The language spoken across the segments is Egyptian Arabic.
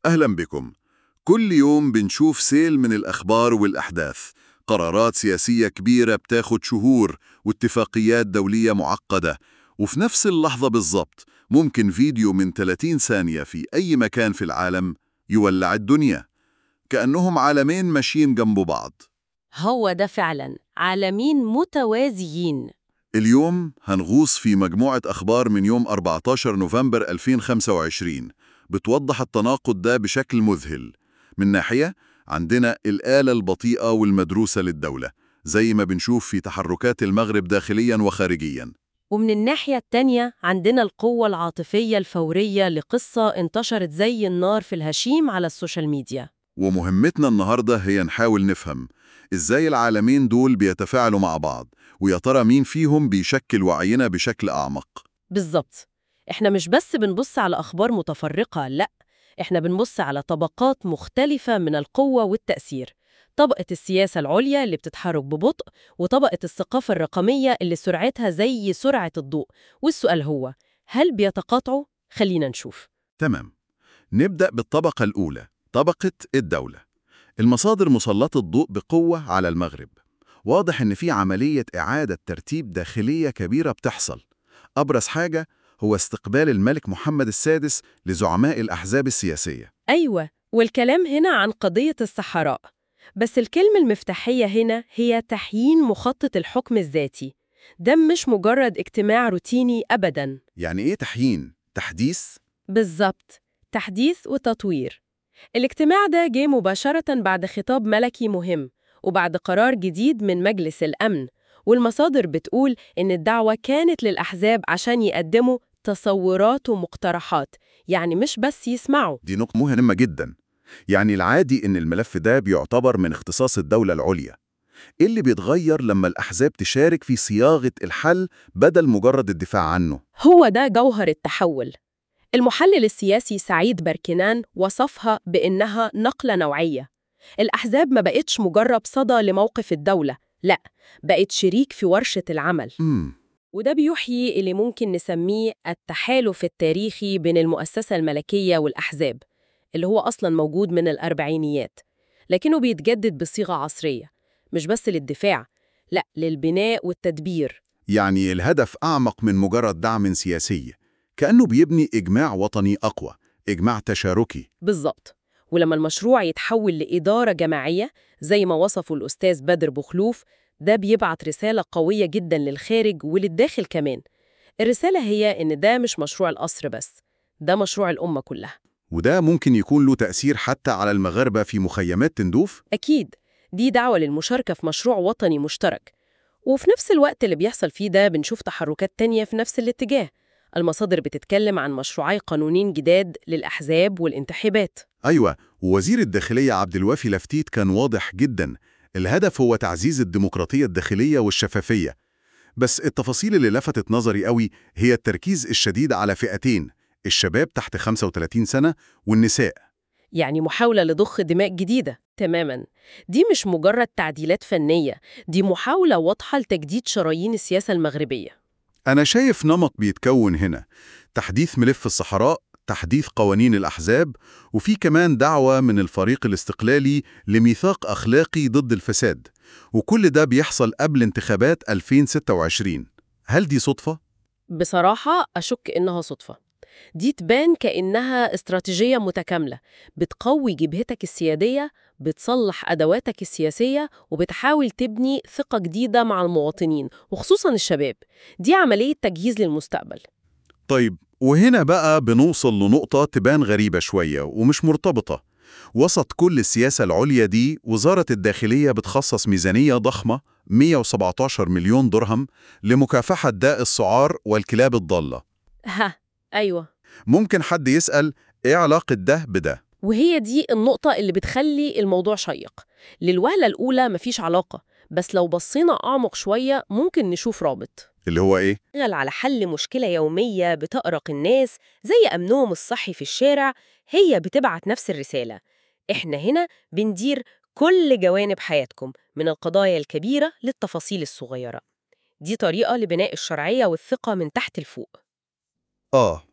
أهلا بكم كل يوم بنشوف سيل من الأخبار والأحداث قرارات سياسية كبيرة بتاخد شهور واتفاقيات دولية معقدة وفي نفس اللحظة بالضبط ممكن فيديو من 30 ثانية في أي مكان في العالم يولع الدنيا كأنهم عالمين ماشيين جنب بعض هو ده فعلا عالمين متوازيين اليوم هنغوص في مجموعة أخبار من يوم 14 نوفمبر 2025 بتوضح التناقض ده بشكل مذهل من ناحية عندنا الآلة البطيئة والمدروسة للدولة زي ما بنشوف في تحركات المغرب داخليا وخارجيا ومن الناحية التانية عندنا القوة العاطفية الفورية لقصة انتشرت زي النار في الهشيم على السوشيال ميديا ومهمتنا النهاردة هي نحاول نفهم إزاي العالمين دول بيتفاعلوا مع بعض ويا ترى مين فيهم بيشكل وعينا بشكل أعمق بالظبط احنا مش بس بنبص على أخبار متفرقة لأ احنا بنبص على طبقات مختلفة من القوة والتأثير طبقة السياسة العليا اللي بتتحرك ببطء وطبقة الثقافة الرقمية اللي سرعتها زي سرعة الضوء والسؤال هو هل بيتقاطعوا؟ خلينا نشوف تمام نبدأ بالطبقة الأولى طبقة الدولة المصادر مسلطة الضوء بقوة على المغرب واضح إن في عملية إعادة ترتيب داخلية كبيرة بتحصل أبرز حاجة هو استقبال الملك محمد السادس لزعماء الأحزاب السياسية أيوة والكلام هنا عن قضية الصحراء بس الكلمة المفتاحية هنا هي تحيين مخطط الحكم الذاتي ده مش مجرد اجتماع روتيني أبداً يعني إيه تحيين؟ تحديث؟ بالظبط تحديث وتطوير الاجتماع ده جه مباشرة بعد خطاب ملكي مهم وبعد قرار جديد من مجلس الأمن والمصادر بتقول إن الدعوة كانت للأحزاب عشان يقدموا تصورات ومقترحات يعني مش بس يسمعوا دي نقطة مهمة جدا يعني العادي إن الملف ده بيعتبر من اختصاص الدولة العليا إيه اللي بيتغير لما الأحزاب تشارك في صياغة الحل بدل مجرد الدفاع عنه؟ هو ده جوهر التحول المحلل السياسي سعيد بركنان وصفها بإنها نقلة نوعية الأحزاب ما بقتش مجرد صدى لموقف الدولة لا بقت شريك في ورشة العمل مم. وده بيحيي اللي ممكن نسميه التحالف التاريخي بين المؤسسة الملكية والأحزاب اللي هو أصلاً موجود من الأربعينيات لكنه بيتجدد بصيغة عصرية مش بس للدفاع لا للبناء والتدبير يعني الهدف أعمق من مجرد دعم سياسي كأنه بيبني إجماع وطني أقوى إجماع تشاركي بالظبط ولما المشروع يتحول لإدارة جماعية زي ما وصفه الأستاذ بدر بخلوف ده بيبعت رسالة قوية جدا للخارج وللداخل كمان الرسالة هي إن ده مش مشروع القصر بس ده مشروع الأمة كلها وده ممكن يكون له تأثير حتى على المغاربة في مخيمات تندوف أكيد دي دعوة للمشاركة في مشروع وطني مشترك وفي نفس الوقت اللي بيحصل فيه ده بنشوف تحركات تانية في نفس الاتجاه المصادر بتتكلم عن مشروعي قانونين جداد للأحزاب والانتخابات أيوة ووزير الداخلية عبد الوافي لفتيت كان واضح جدا الهدف هو تعزيز الديمقراطية الداخلية والشفافية بس التفاصيل اللي لفتت نظري قوي هي التركيز الشديد على فئتين الشباب تحت 35 سنة والنساء يعني محاولة لضخ دماء جديدة تماما دي مش مجرد تعديلات فنية دي محاولة واضحة لتجديد شرايين السياسة المغربية أنا شايف نمط بيتكون هنا تحديث ملف الصحراء تحديث قوانين الأحزاب وفي كمان دعوة من الفريق الاستقلالي لميثاق أخلاقي ضد الفساد وكل ده بيحصل قبل انتخابات 2026 هل دي صدفة؟ بصراحة أشك إنها صدفة دي تبان كأنها استراتيجية متكاملة بتقوي جبهتك السيادية بتصلح أدواتك السياسية وبتحاول تبني ثقة جديدة مع المواطنين وخصوصا الشباب دي عملية تجهيز للمستقبل طيب وهنا بقى بنوصل لنقطة تبان غريبة شوية ومش مرتبطة وسط كل السياسة العليا دي وزارة الداخلية بتخصص ميزانية ضخمة 117 مليون درهم لمكافحة داء السعار والكلاب الضالة ها أيوة ممكن حد يسأل إيه علاقة ده بده؟ وهي دي النقطة اللي بتخلي الموضوع شيق للوهلة الأولى مفيش علاقة بس لو بصينا أعمق شوية ممكن نشوف رابط اللي هو إيه؟ تشتغل على حل مشكلة يومية بتأرق الناس زي أمنهم الصحي في الشارع هي بتبعت نفس الرسالة إحنا هنا بندير كل جوانب حياتكم من القضايا الكبيرة للتفاصيل الصغيرة دي طريقة لبناء الشرعية والثقة من تحت لفوق آه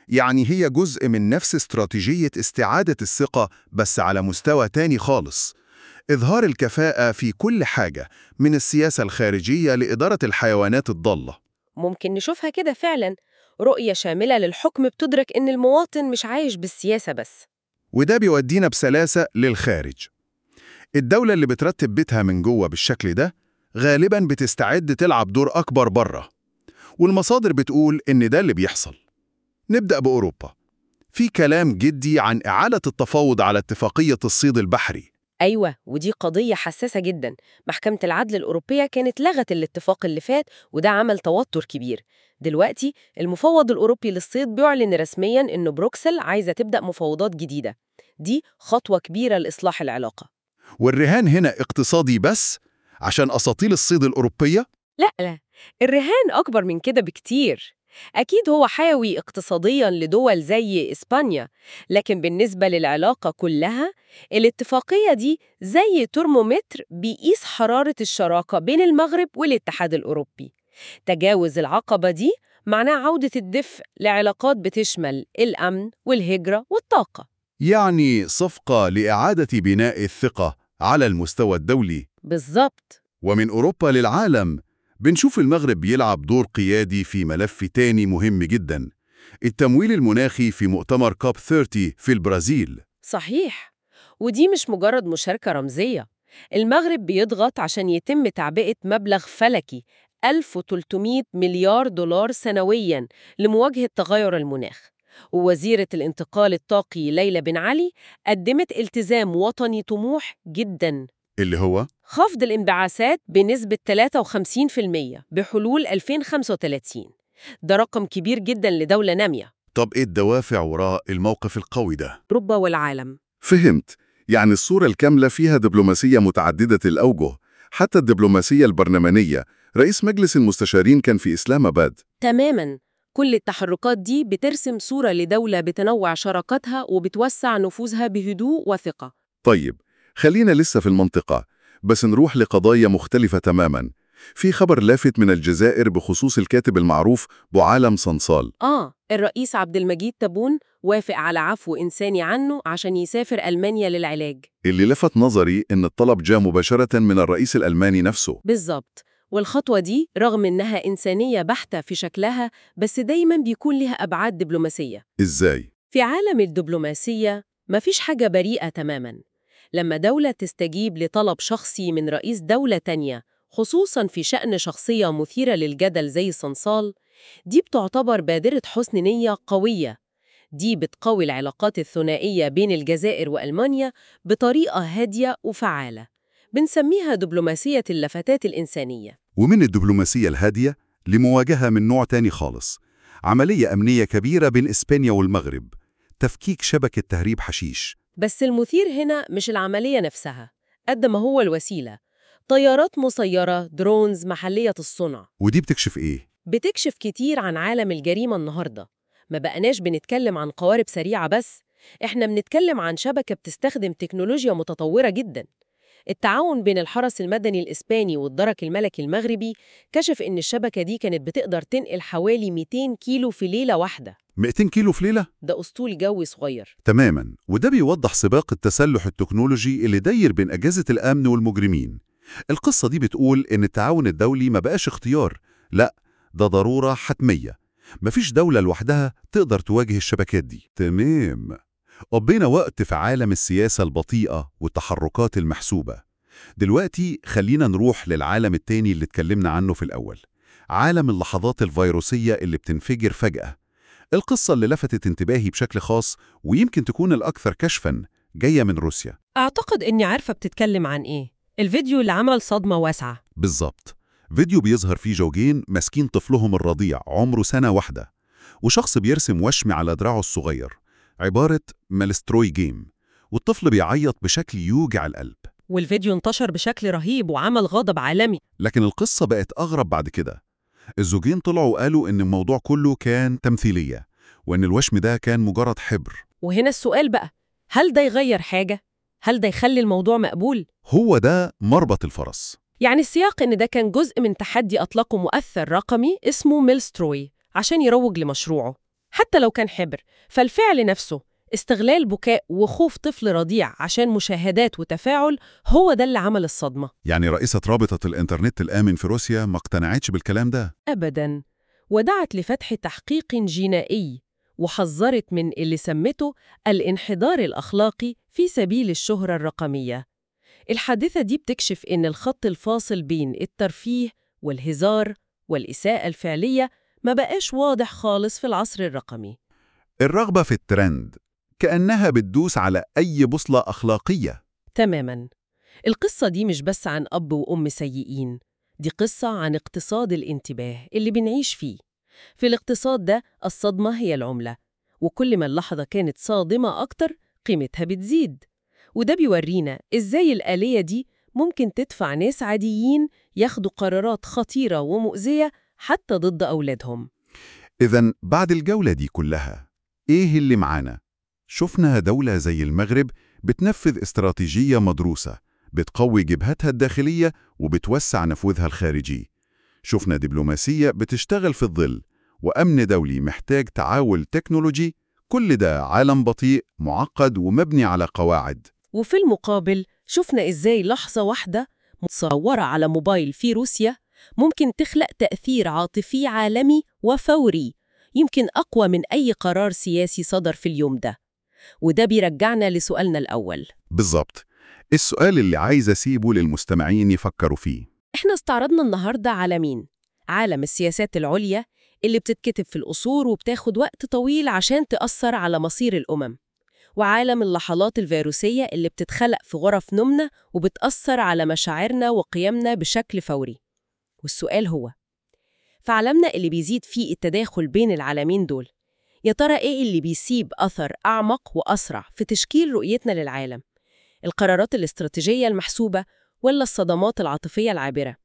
يعني هي جزء من نفس استراتيجية استعادة الثقة بس على مستوى تاني خالص إظهار الكفاءة في كل حاجة من السياسة الخارجية لإدارة الحيوانات الضالة ممكن نشوفها كده فعلا رؤية شاملة للحكم بتدرك إن المواطن مش عايش بالسياسة بس وده بيودينا بسلاسة للخارج الدولة اللي بترتب بيتها من جوه بالشكل ده غالبا بتستعد تلعب دور أكبر بره والمصادر بتقول إن ده اللي بيحصل نبدأ بأوروبا في كلام جدي عن إعادة التفاوض على اتفاقية الصيد البحري أيوة ودي قضية حساسة جدا محكمة العدل الأوروبية كانت لغت الاتفاق اللي فات وده عمل توتر كبير دلوقتي المفوض الأوروبي للصيد بيعلن رسميا إنه بروكسل عايزة تبدأ مفاوضات جديدة دي خطوة كبيرة لإصلاح العلاقة والرهان هنا اقتصادي بس عشان أساطيل الصيد الأوروبية لا لا الرهان أكبر من كده بكتير أكيد هو حيوي اقتصادياً لدول زي إسبانيا لكن بالنسبة للعلاقة كلها الاتفاقية دي زي ترمومتر بيقيس حرارة الشراكة بين المغرب والاتحاد الأوروبي تجاوز العقبة دي معناه عودة الدفء لعلاقات بتشمل الأمن والهجرة والطاقة يعني صفقة لإعادة بناء الثقة على المستوى الدولي بالظبط ومن أوروبا للعالم بنشوف المغرب بيلعب دور قيادي في ملف تاني مهم جدا التمويل المناخي في مؤتمر كاب 30 في البرازيل صحيح ودي مش مجرد مشاركة رمزية المغرب بيضغط عشان يتم تعبئة مبلغ فلكي 1300 مليار دولار سنوياً لمواجهة تغير المناخ ووزيرة الانتقال الطاقي ليلى بن علي قدمت التزام وطني طموح جداً اللي هو خفض الانبعاثات بنسبة 53% بحلول 2035 ده رقم كبير جداً لدولة نامية طب إيه الدوافع وراء الموقف القوي ده؟ أوروبا والعالم فهمت يعني الصورة الكاملة فيها دبلوماسية متعددة الأوجه حتى الدبلوماسية البرلمانية رئيس مجلس المستشارين كان في إسلام آباد تماماً كل التحركات دي بترسم صورة لدولة بتنوع شراكاتها وبتوسع نفوذها بهدوء وثقة طيب خلينا لسه في المنطقة بس نروح لقضايا مختلفة تماما في خبر لافت من الجزائر بخصوص الكاتب المعروف بوعالم صنصال آه الرئيس عبد المجيد تبون وافق على عفو إنساني عنه عشان يسافر ألمانيا للعلاج اللي لفت نظري إن الطلب جاء مباشرة من الرئيس الألماني نفسه بالظبط والخطوة دي رغم إنها إنسانية بحتة في شكلها بس دايماً بيكون لها أبعاد دبلوماسية إزاي؟ في عالم الدبلوماسية مفيش حاجة بريئة تماماً لما دولة تستجيب لطلب شخصي من رئيس دولة تانية خصوصاً في شأن شخصية مثيرة للجدل زي صنصال دي بتعتبر بادرة حسن نية قوية دي بتقوي العلاقات الثنائية بين الجزائر وألمانيا بطريقة هادية وفعالة بنسميها دبلوماسية اللفتات الإنسانية ومن الدبلوماسية الهادية لمواجهة من نوع تاني خالص عملية أمنية كبيرة بين إسبانيا والمغرب تفكيك شبكة تهريب حشيش بس المثير هنا مش العملية نفسها قد ما هو الوسيلة طيارات مسيرة درونز محلية الصنع ودي بتكشف إيه؟ بتكشف كتير عن عالم الجريمة النهاردة ما بقناش بنتكلم عن قوارب سريعة بس إحنا بنتكلم عن شبكة بتستخدم تكنولوجيا متطورة جدا التعاون بين الحرس المدني الإسباني والدرك الملكي المغربي كشف إن الشبكة دي كانت بتقدر تنقل حوالي 200 كيلو في ليلة واحدة 200 كيلو في ليلة؟ ده أسطول جوي صغير تماما وده بيوضح سباق التسلح التكنولوجي اللي داير بين أجهزة الأمن والمجرمين القصة دي بتقول إن التعاون الدولي ما بقاش اختيار لا ده ضرورة حتمية مفيش دولة لوحدها تقدر تواجه الشبكات دي تمام قضينا وقت في عالم السياسة البطيئة والتحركات المحسوبة دلوقتي خلينا نروح للعالم التاني اللي اتكلمنا عنه في الأول عالم اللحظات الفيروسية اللي بتنفجر فجأة القصة اللي لفتت انتباهي بشكل خاص ويمكن تكون الأكثر كشفاً جاية من روسيا أعتقد إني عارفة بتتكلم عن إيه الفيديو اللي عمل صدمة واسعة بالظبط فيديو بيظهر فيه زوجين ماسكين طفلهم الرضيع عمره سنة واحدة وشخص بيرسم وشم على دراعه الصغير عبارة مالستروي جيم والطفل بيعيط بشكل يوجع القلب والفيديو انتشر بشكل رهيب وعمل غضب عالمي لكن القصة بقت أغرب بعد كده الزوجين طلعوا وقالوا إن الموضوع كله كان تمثيلية وإن الوشم ده كان مجرد حبر وهنا السؤال بقى هل ده يغير حاجة؟ هل ده يخلي الموضوع مقبول؟ هو ده مربط الفرس يعني السياق إن ده كان جزء من تحدي أطلقه مؤثر رقمي اسمه ميلستروي عشان يروج لمشروعه حتى لو كان حبر فالفعل نفسه استغلال بكاء وخوف طفل رضيع عشان مشاهدات وتفاعل هو ده اللي عمل الصدمة يعني رئيسة رابطة الإنترنت الآمن في روسيا ما اقتنعتش بالكلام ده أبداً ودعت لفتح تحقيق جنائي وحذرت من اللي سمته الانحدار الأخلاقي في سبيل الشهرة الرقمية الحادثة دي بتكشف إن الخط الفاصل بين الترفيه والهزار والإساءة الفعلية ما بقاش واضح خالص في العصر الرقمي الرغبة في الترند كأنها بتدوس على أي بوصلة أخلاقية تماماً القصة دي مش بس عن أب وأم سيئين دي قصة عن اقتصاد الانتباه اللي بنعيش فيه في الاقتصاد ده الصدمة هي العملة وكل ما اللحظة كانت صادمة أكتر قيمتها بتزيد وده بيورينا إزاي الآلية دي ممكن تدفع ناس عاديين ياخدوا قرارات خطيرة ومؤذية حتى ضد أولادهم إذا بعد الجولة دي كلها إيه اللي معانا؟ شفنا دولة زي المغرب بتنفذ استراتيجية مدروسة بتقوي جبهتها الداخلية وبتوسع نفوذها الخارجي شفنا دبلوماسية بتشتغل في الظل وأمن دولي محتاج تعاون تكنولوجي كل ده عالم بطيء معقد ومبني على قواعد وفي المقابل شفنا إزاي لحظة واحدة متصورة على موبايل في روسيا ممكن تخلق تأثير عاطفي عالمي وفوري يمكن أقوى من أي قرار سياسي صدر في اليوم ده وده بيرجعنا لسؤالنا الأول بالظبط السؤال اللي عايز أسيبه للمستمعين يفكروا فيه إحنا استعرضنا النهاردة عالمين عالم السياسات العليا اللي بتتكتب في الأصول وبتاخد وقت طويل عشان تأثر على مصير الأمم وعالم اللحظات الفيروسية اللي بتتخلق في غرف نومنا وبتأثر على مشاعرنا وقيمنا بشكل فوري والسؤال هو في عالمنا اللي بيزيد فيه التداخل بين العالمين دول يا ترى إيه اللي بيسيب أثر أعمق وأسرع في تشكيل رؤيتنا للعالم؟ القرارات الاستراتيجية المحسوبة ولا الصدمات العاطفية العابرة؟